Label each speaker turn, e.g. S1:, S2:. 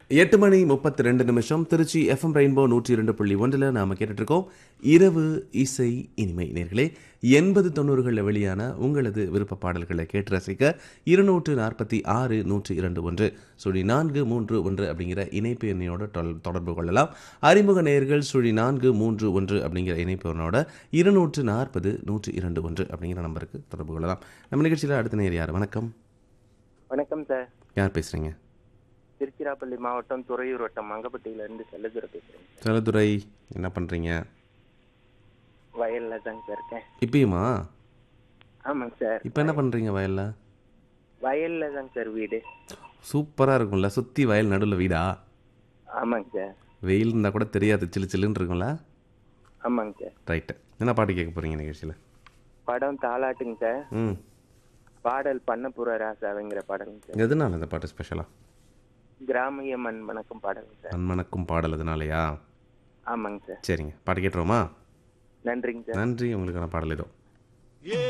S1: எட்டு மணி முப்பத்தி ரெண்டு நிமிஷம் திருச்சி எஃப்எம் ரெயின்போ நூற்றி இரண்டு புள்ளி ஒன்றில் நாம கேட்டுட்டு இருக்கோம் இரவு இசை இனிமை நேர்களே எண்பது தொண்ணூறுகளில் வெளியான உங்களது விருப்ப பாடல்களை கேட்டு ரசிக்க இருநூற்று நாற்பத்தி ஆறு நூற்றி இரண்டு ஒன்று சுழி நான்கு மூன்று ஒன்று அப்படிங்கிற இணைப்பு எண்ணையோட தொல்- தொடர்பு கொள்ளலாம் அறிமுக நேயர்கள் சுழி நான்கு மூன்று ஒன்று அப்படிங்கிற இணைப்பு எண்ணோட இருநூற்று நாற்பது நூற்றி இரண்டு ஒன்று அப்படிங்கிற நம்பருக்கு தொடர்பு கொள்ளலாம் நம்ம நிகழ்ச்சியில் அடுத்த நேர் யார் வணக்கம்
S2: வணக்கம் சார்
S1: யார் பேசுறீங்க
S2: திருச்சிராப்பள்ளி மாவட்டம் துறையூர் வட்டம் மங்கப்பட்டியில இருந்து செல்லதுரை பேசுறேன்
S1: செல்லதுரை என்ன பண்ணுறீங்க
S2: வயல்ல தாங்க சார் இருக்கேன்
S1: இப்பயுமா
S2: ஆமாங்க சார்
S1: இப்போ என்ன பண்ணுறீங்க வயலில்
S2: வயல்ல தாங்க சார் வீடு
S1: சூப்பராக இருக்கும்ல சுற்றி வயல் நடுவில் வீடா
S2: ஆமாங்க சார்
S1: வெயில் இருந்தால் கூட தெரியாது சில்லு சில்லுன்னு இருக்கும்ல
S2: ஆமாங்க சார்
S1: ரைட்டு என்ன பாட்டு கேட்க போகிறீங்க நிகழ்ச்சியில்
S2: படம் தாலாட்டுங்க சார்
S1: ம்
S2: பாடல் பண்ணப்புற ராசாவிங்கிற பாடலுங்க சார்
S1: எதனால இந்த பாட்டு ஸ்பெஷலாக
S2: கிராமிய மண் வணக்கம் பாடலுங்க சார்
S1: நன்மணக்கும் பாடல் அதனாலயா
S2: ஆமாங்க சார்
S1: சரிங்க பாட்டு கேட்டுருவோமா
S2: நன்றிங்க சார்
S1: நன்றி உங்களுக்கான பாடல் இதோ